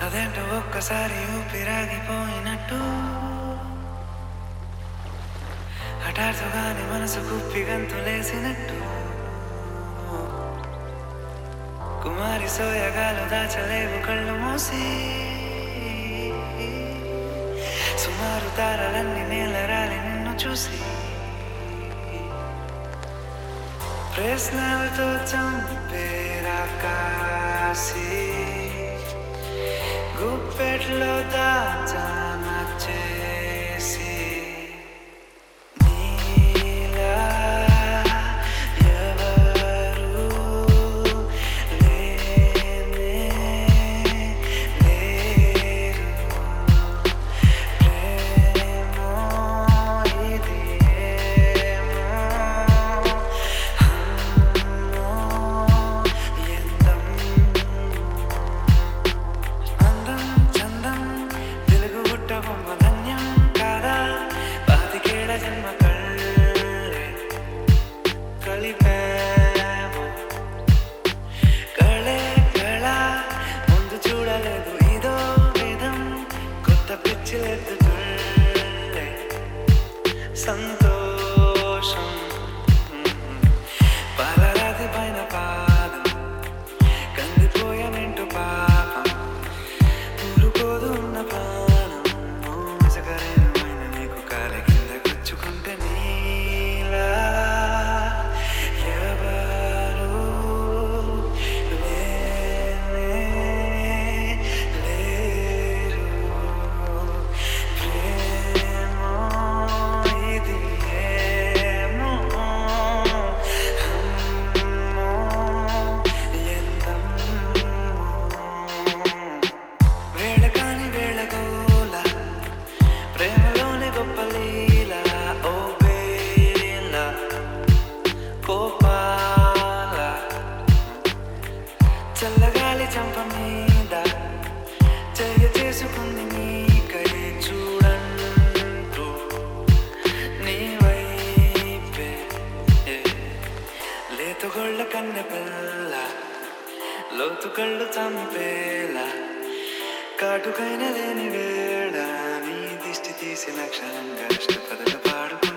అదేంటో ఒక్కసారి ఊపిరాగిపోయినట్టు హఠాత్తుగానే మనసు కుప్పి గంతులేసినట్టు కుమారి సోయగాలు దాచలేవు కళ్ళు మూసి సుమారు తారలన్నీ నేలరాలి నిన్ను చూసి ప్రశ్నలతో చంపేరా కాసి గుప్పెట్లో దాచాన చేసి నీలా ఎవరు లేనే లేరు ప్రేమో ఇది ఏమో అమ్మో ఎందం అందం చందం వెలుగు గుట్ట బొమ్మ ధన్యం కాదా పాతికేళ్ల జన్మ కళ్ళే కలిపాము కళే కళ ముందు చూడలేదు ఇదో విధం కొత్త పిచ్చిలేదు కళ్ళే సంతోషం పాలరాతి పైన పాదం కందిపోయానంటూ పాపం ఊరుకోదు ఉన్న ప్రాణం మోసకరమైన నీకు కాల కింద గుచ్చుకుంటే నీలా ఎవరు లేనే లేరు ప్రేమో ఇది ఏమో అమ్మో ఎందమ్మో వేళ కాని వేళగోల ప్రేమలోని గొప్ప లీల ఓ వేళ కోపాల చల్లగాలి చంప మీద చెయ్య చేసుకుంది నీకై చూడంటూ నీ వైపే ఏ, లేతుగొళ్ళ కన్నె పిల్ల లోతు కళ్ళు చంపేలా కాటుకైన లేని వేళ నీ దిష్టి తీసిన క్షణంగా ఇష్టపదలు పాడుకో